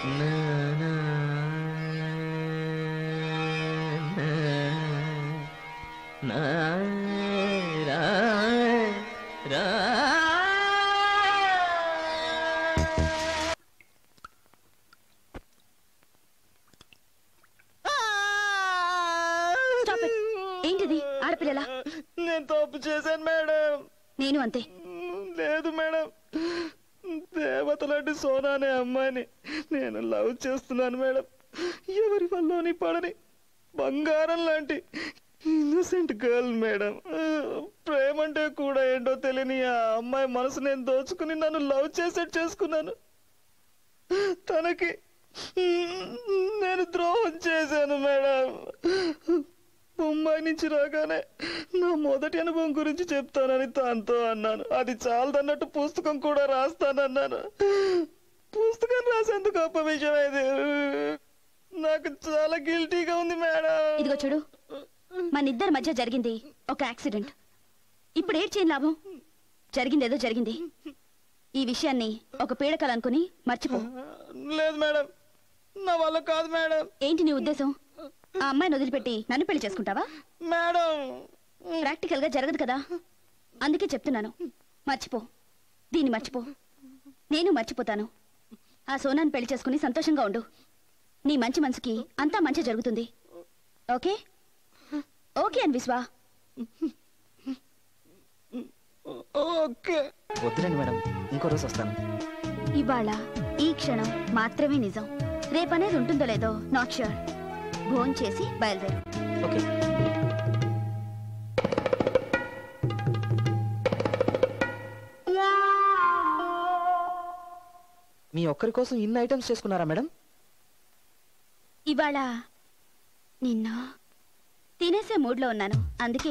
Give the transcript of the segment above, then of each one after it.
Stop it. ఏంటిది ఆడపిల్లలా నేను తప్పు చేశాను మేడం నేను అంతే లేదు మేడం దేవత లాంటి సోనా అనే అమ్మాయిని నేను లవ్ చేస్తున్నాను మేడం ఎవరి వల్లోని పడని బంగారం లాంటి ఇన్నోసెంట్ గర్ల్ మేడం ప్రేమ అంటే కూడా ఏంటో తెలియని ఆ అమ్మాయి మనసు నేను దోచుకుని నన్ను లవ్ చేసేట్టు చేసుకున్నాను తనకి నేను ద్రోహం చేశాను మేడం ముంబై నుంచి రాగానే నా మొదటి అనుభవం గురించి చెప్తానని తనతో అన్నాను అది చాలదన్నట్టు పుస్తకం కూడా రాస్తానన్నాను పుస్తకం రాసేందుకు గొప్ప విషయం ఇది నాకు చాలా గిల్టీగా ఉంది మేడం ఇదిగో చూడు మన ఇద్దరి మధ్య జరిగింది ఒక యాక్సిడెంట్ ఇప్పుడు ఏడ్ చేయని లాభం జరిగిందేదో జరిగింది ఈ విషయాన్ని ఒక పీడకలు అనుకుని మర్చిపో లేదు మేడం నా వల్ల కాదు మేడం ఏంటి నీ ఉద్దేశం ఆ అమ్మాయిని వదిలిపెట్టి నన్ను పెళ్లి చేసుకుంటావా మేడం ప్రాక్టికల్ గా జరగదు కదా అందుకే చెప్తున్నాను మర్చిపో దీన్ని మర్చిపో నేను మర్చిపోతాను ఆ సోనాన్ని పెళ్లి చేసుకుని సంతోషంగా ఉండు నీ మంచి మనసుకి అంతా మంచి జరుగుతుంది ఓకే ఓకే అని విశ్వా ఓకే వద్దులేండి మేడం ఇంకో రోజు వస్తాను ఇవాళ ఈ క్షణం మాత్రమే నిజం రేపనేది ఉంటుందో లేదో నాట్ ష్యూర్ భోన్ చేసి బయలుదేరు ఓకే మీ ఒక్కరి కోసం ఇన్ని ఐటమ్స్ చేసుకున్నారా మేడం ఇవాళ నిన్న తినేసే మూడ్లో ఉన్నాను అందుకే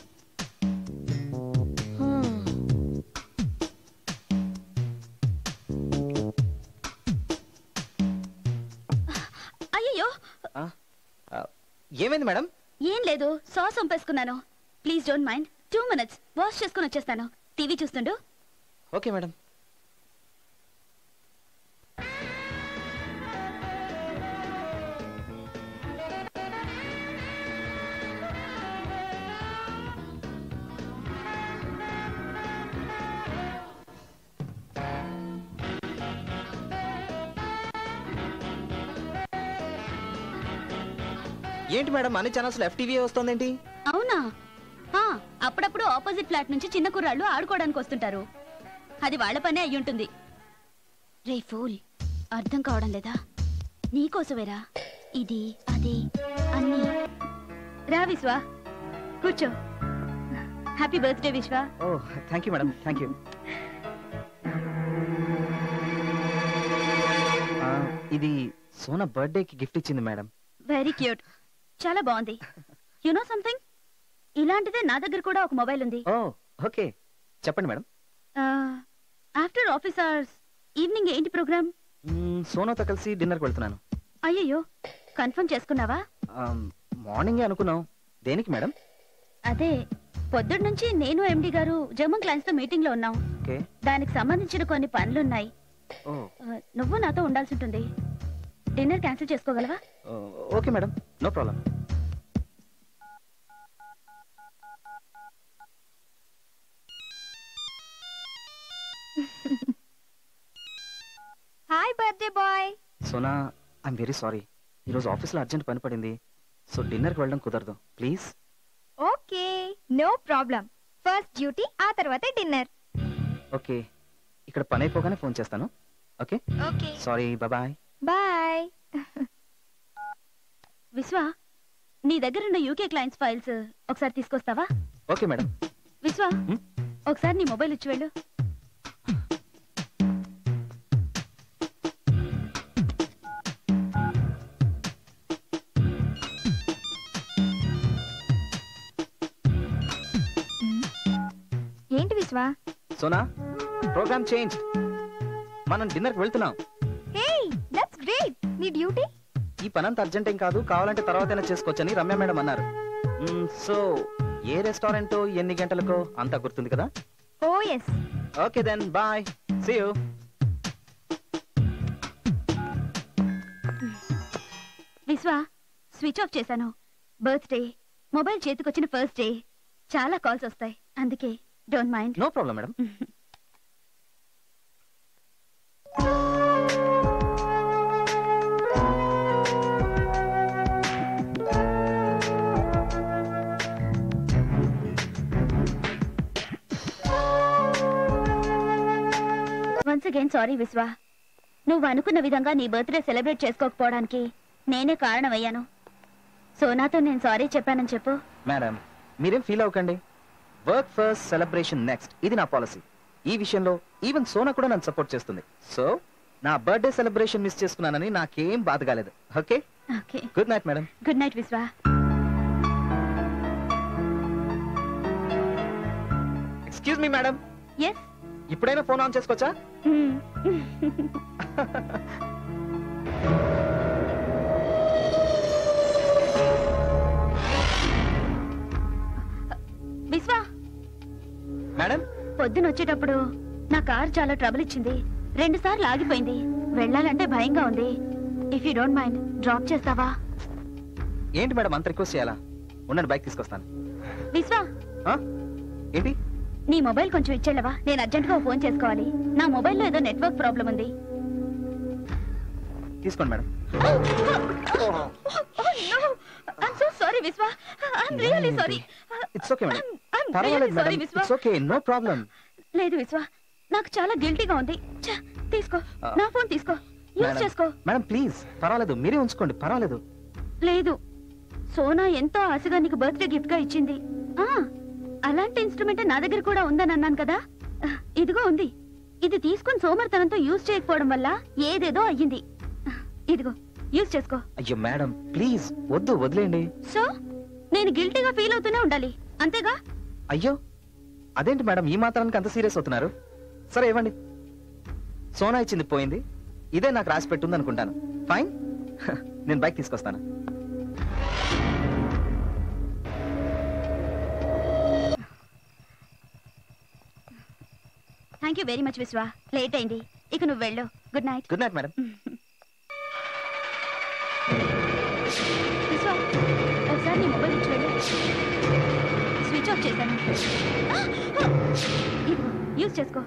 అయ్యయ్యో ఆ, ఆ, ఏమైంది మేడం ఏం లేదు సాస్ వంపేసుకున్నాను please don't mind two minutes wash చేసుకుని వచ్చేస్తాను టీవీ చూస్తుండు ఓకే మేడం ఏంటి మేడం అన్ని ఛానల్స్ ఎఫ్టీవీ వస్తుందేంటి అవునా ఆ, అప్పుడప్పుడు ఆపోజిట్ ఫ్లాట్ నుంచి చిన్న కుర్రాళ్ళు ఆడుకోవడానికి వస్తుంటారు అది వాళ్ళ పనే అయి ఉంటుంది రే ఫూల్ అర్థం కావడం లేదా నీకోసమేరా ఇది అది అన్ని రా విశ్వా కూర్చో happy birthday Vishwa oh thank you madam thank you ఇది సోనా బర్త్డేకి గిఫ్ట్ ఇచ్చింది మేడం వెరీ క్యూట్ చాలా బాగుంది యు నో సంథింగ్ ఇలాంటిదే నా దగ్గర కూడా ఒక మొబైల్ ఉంది ఓ ఓకే చెప్పండి madam after office hours evening ఏంటి ప్రోగ్రామ్ మ్మ్, సోనాతో కలిసి డిన్నర్కి వెళ్తున్నాను అయ్యయ్యో కన్ఫర్మ్ చేసుకున్నావా ఆమ్, మార్నింగే అనుకున్నాం దేనికి మేడం అదే పొద్దున్న నుంచి నేను ఎండి గారు జర్మన్ క్లయింట్స్ తో మీటింగ్ లో ఉన్నాం ఓకే దానికి సంబంధించిన కొన్ని పనులున్నాయి ఓ ఆ, నువ్వు నాతో ఉండాల్సి ఉంటుంది డిన్నర్ క్యాన్సిల్ చేసుకోగలవా oh, okay madam no problem hi birthday boy Sona I'm very sorry ఈరోజు ఆఫీస్లో అర్జెంట్ పని పడింది సో డిన్నర్కి వెళ్ళడం కుదరదు please okay no problem first duty ఆ తర్వాత డిన్నర్ ఓకే ఇక్కడ పని అయిపోగానే ఫోన్ చేస్తాను okay okay sorry bye bye Vishwa నీ దగ్గర ఉన్న యూకే క్లయింట్స్ ఫైల్స్ ఒకసారి తీసుకొస్తావా ఓకే మేడం విశ్వ హ్మ్? ఒకసారి నీ మొబైల్ ఇచ్చి వెళ్ళు ఏంటి విశ్వా సోనా ప్రోగ్రామ్ చేంజ్ మనం డిన్నర్కి వెళ్తున్నాం హే దట్స్ గ్రేట్ నీ డ్యూటీ ఈ పనంత అర్జెంట్ ఏం కాదు కావాలంటే తర్వాతైనా చేసుకోవచ్చని రమ్య మేడం అన్నారు సో ఏ రెస్టారెంట్ ఎన్ని గంటలకో అంతా గుర్తుంది కదా oh yes okay then bye see you Vishwa switch off చేశాను బర్త్డే మొబైల్ చేతికొచ్చిన ఫస్ట్ డే చాలా కాల్స్ వస్తాయి అందుకే don't mind no problem madam once again sorry Vishwa నువ్వు అనుకున్న విధంగా నీ బర్త్డే సెలబ్రేట్ చేసుకోకపోవడానికి నేనే కారణమయ్యాను సోనాతో నేను సారీ చెప్పానని చెప్పు మేడం మీరేం ఫీల్ అవ్వకండి వర్క్ ఫస్ట్ సెలబ్రేషన్ నెక్స్ట్ ఇది నా పాలసీ ఈ విషయంలో ఈవెన్ సోనా కూడా నన్ను సపోర్ట్ చేస్తుంది సో నా బర్త్డే సెలబ్రేషన్ మిస్ చేసుకున్నానని నాకేం బాధ కాలేదు okay okay good night madam good night Vishwa excuse me madam yes ఇప్పుడైనా ఫోన్ ఆన్ చేసుకోవచ్చా విశ్వ మేడం పొద్దున వచ్చేటప్పుడు నా కార్ చాలా ట్రబుల్ ఇచ్చింది రెండు సార్లు ఆగిపోయింది వెళ్ళాలంటే భయంగా ఉంది if you don't mind drop చేస్తావా ఏంటి మేడం అంత రిక్వెస్ట్ చేయాలా ఉండండి బైక్ తీసుకొస్తాను విశ్వ ఆ? ఏంటి నీ మొబైల్ కొంచెం ఇచ్చేళ్ళవా నేను అర్జెంట్ గా ఫోన్ చేసుకోవాలి నా మొబైల్లో ఏదో నెట్వర్క్ ప్రాబ్లం ఉంది తీసుకోండి madam so sorry Vishwa I'm really sorry it's okay madam పర్వాలేదు madam Vishwa it's okay no problem లేదు విశ్వ నాకు చాలా గిల్టీగా ఉంది ఛ, తీసుకో ఆ. నా ఫోన్ తీసుకో యూజ్ మేడం చేసుకో మేడం ప్లీజ్ పర్వాలేదు మీరే ఉంచుకోండి పర్వాలేదు లేదు సోనా ఎంతో ఆశగా నీకు బర్త్డే గిఫ్ట్ గా ఇచ్చింది ఆ అలాంటి ఇన్స్ట్రుమెంట్ నా దగ్గర కూడా ఉందని అన్నాను కదా ఆ, ఇదిగో ఉంది ఇది తీసుకుని సోమర్తనంతో యూజ్ చేయకపోవడం వల్ల ఏదేదో అయ్యింది ఆ, ఇదిగో యూజ్ చేసుకో అయ్యో మేడం ప్లీజ్ వద్దు వదిలేయండి సో నేను గిల్టీగా ఫీల్ అవుతూనే ఉండాలి అంతేగా అయ్యో అదేంటి మేడం ఈ మాత్రానికి అంత సీరియస్ అవుతున్నారు సరే ఇవ్వండి సోనా ఇచ్చింది పోయింది ఇదే నాకు రాసి పెట్టుంది అనుకుంటాను ఫైన్ నేను బైక్ తీసుకొస్తాను thank you very much Vishwa late అయింది ఇక నువ్వు వెళ్ళు good night good night madam Vishwa ఒకసారి నీ మొబైల్ ఇచ్చి వెళ్ళు స్విచ్ ఆఫ్ చేశాను ఆ! ఆ! ఇదిగో యూజ్ చేసుకో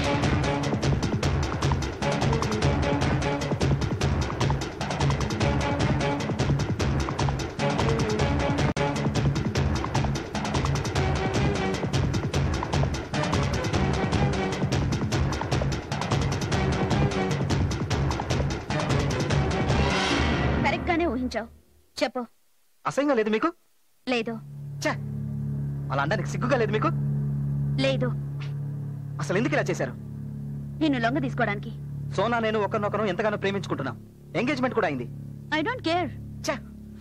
కరెక్ట్ గానే ఊహించావు చెప్పు అసహ్యంగా లేదు మీకు లేదు ఛే అలా అనడానికి సిగ్గుగా లేదు మీకు లేదు అసలు ఎందుకు ఇలా చేశారు నిన్ను లొంగ తీసుకోవడానికి సోనా నేను ఒకరినొకరు ఎంతగానో ప్రేమించుకుంటున్నాం ఎంగేజ్మెంట్ కూడా అయింది ఐ డోంట్ కేర్ ఛే!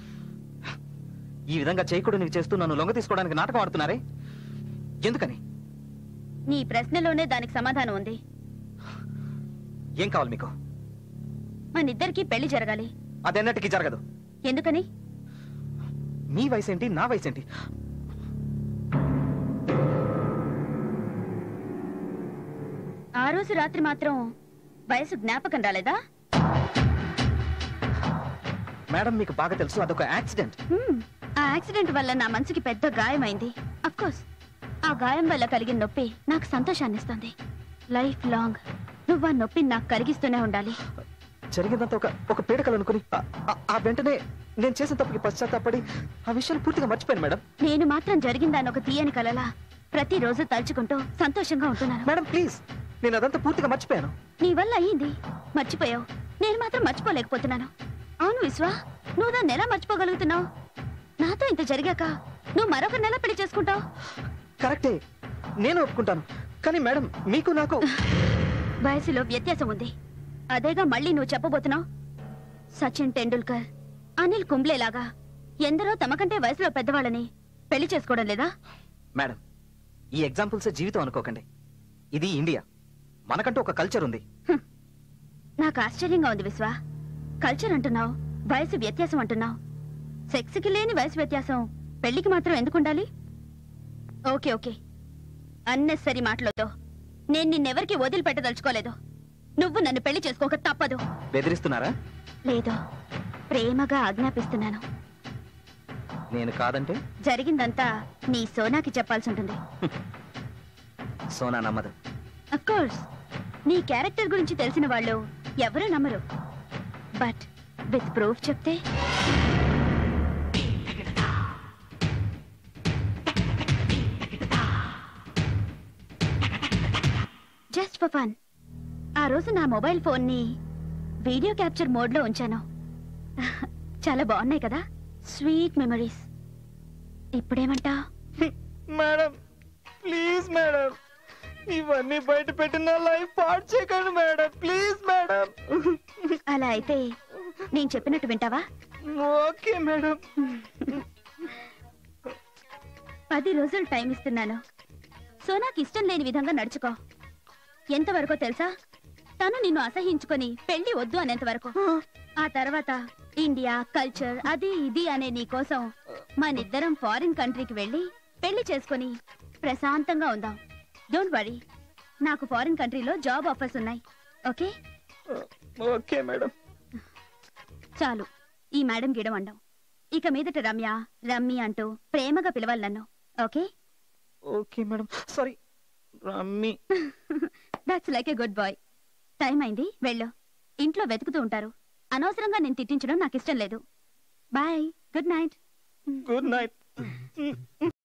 ఈ విధంగా చేయకూడదు నీకు చేస్తూ నన్ను లొంగ తీసుకోవడానికి నాటకం ఆడుతున్నారే ఎందుకని నీ ప్రశ్నలోనే దానికి సమాధానం ఉంది ఏం కావాలి మీకు మనిద్దరికి పెళ్లి జరగాలి అదెన్నటికీ జరగదు ఎందుకని మీ వయసు ఏంటి నా వయసు ఏంటి ఆ రోజు రాత్రి మాత్రం వయసు జ్ఞాపకం రాలేదా మేడం మీకు బాగా తెలుసు అదొక యాక్సిడెంట్ హ్మ్, ఆ యాక్సిడెంట్ వల్ల నా మనసుకి పెద్ద గాయమైంది కోర్స్ ఆ గాయం వల్ల కలిగిన నొప్పి నాకు సంతోషాన్ని ఇస్తుంది లైఫ్ లాంగ్ నువ్వు ఆ నొప్పిని నాకు కలిగిస్తూనే ఉండాలి జరిగిందంతా ఒక ఒక పీడకలు అనుకుని ఆ- ఆ- ఆ వెంటనే నేను చేసిన తప్పుకి పశ్చాత్తాపడి ఆ విషయాన్ని పూర్తిగా మర్చిపోయాను మేడం నేను మాత్రం జరిగిందాని ఒక తీయని కలలా ప్రతిరోజు తలుచుకుంటూ సంతోషంగా ఉంటున్నాను మేడం ప్లీజ్ నేను అదంతా పూర్తిగా మర్చిపోయాను నీ వల్ల అయ్యింది మర్చిపోయావు నేను మాత్రం మర్చిపోలేకపోతున్నాను అవును విశ్వా నువ్వు దాన్ని ఎలా మర్చిపోగలుగుతున్నావు నాతో ఇంత జరిగాక నువ్వు మరొక నెల పెళ్లి చేసుకుంటావు కరెక్టే నేను ఒప్పుకుంటాను కానీ మేడం మీకు నాకు వయసులో వ్యత్యాసం ఉంది అదేగా మళ్ళీ నువ్వు చెప్పబోతున్నావు సచిన్ టెండూల్కర్ అనిల్ కుంబ్లే లాగా ఎందరో తమకంటే వయసులో పెద్దవాళ్ళని పెళ్లి చేసుకోవడం లేదా మేడం ఈ ఎగ్జాంపుల్స్ జీవితం అనుకోకండి ఇది ఇండియా మనకంటూ ఒక కల్చర్ ఉంది నాకు ఆశ్చర్యంగా ఉంది విశ్వా కల్చర్ అంటున్నావు వయసు వ్యత్యాసం అంటున్నావు సెక్స్కి లేని వయసు వ్యత్యాసం పెళ్లికి మాత్రం ఎందుకు ఉండాలి ఓకే ఓకే అన్నెసరి మాటలతో నేను నిన్నెవరికి వదిలిపెట్టదలుచుకోలేదు నువ్వు నన్ను పెళ్లి చేసుకోక తప్పదు బెదిరిస్తున్నారా లేదు ప్రేమగా ఆజ్ఞాపిస్తున్నాను నేను కాదంటే జరిగిందంతా నీ సోనాకి చెప్పాల్సి ఉంటుంది సోనా నమ్మదు కోర్స్ నీ క్యారెక్టర్ గురించి తెలిసిన వాళ్ళు ఎవరూ నమ్మరు బట్ విత్ ప్రూఫ్ చెప్తే జస్ట్ ఫర్ ఫన్ ఆ రోజు నా మొబైల్ ఫోన్ని వీడియో క్యాప్చర్ మోడ్లో ఉంచాను చాలా బాగున్నాయి కదా స్వీట్ మెమరీస్ ఇప్పుడేమంటా మేడం ప్లీజ్ మేడం ఇవన్నీ బయట పెట్టిన లైఫ్ పాడు చేయకండి మేడం ప్లీజ్ మేడం అలా అయితే నేను చెప్పినట్టు వింటావా ఓకే మేడం పది రోజులు టైం ఇస్తున్నాను సోనాకి ఇష్టం లేని విధంగా నడుచుకో ఎంతవరకో తెలుసా తను నిన్ను అసహించుకొని పెళ్లి వద్దు అనేంత వరకు ఆ తర్వాత ఇండియా కల్చర్ అది ఇది అనే నీ కోసం మనిద్దరం ఫారిన్ కంట్రీకి వెళ్ళి పెళ్లి చేసుకొని ప్రశాంతంగా ఉందాం డోంట్ వరీ నాకు ఫారిన్ కంట్రీలో జాబ్ ఆఫర్స్ ఉన్నాయి ఓకే ఓకే మేడం చాలు ఈ మేడం గిడం అండం ఇక మీదట రమ్య రమ్మి అంటూ ప్రేమగా పిలవాలి నన్ను ఓకే ఓకే మేడం సారీ రమ్మి that's like a good boy time అయింది వెళ్ళు ఇంట్లో వెతుకుతూ ఉంటారు అనవసరంగా నేను తిట్టించడం నాకు ఇష్టం లేదు bye good night good night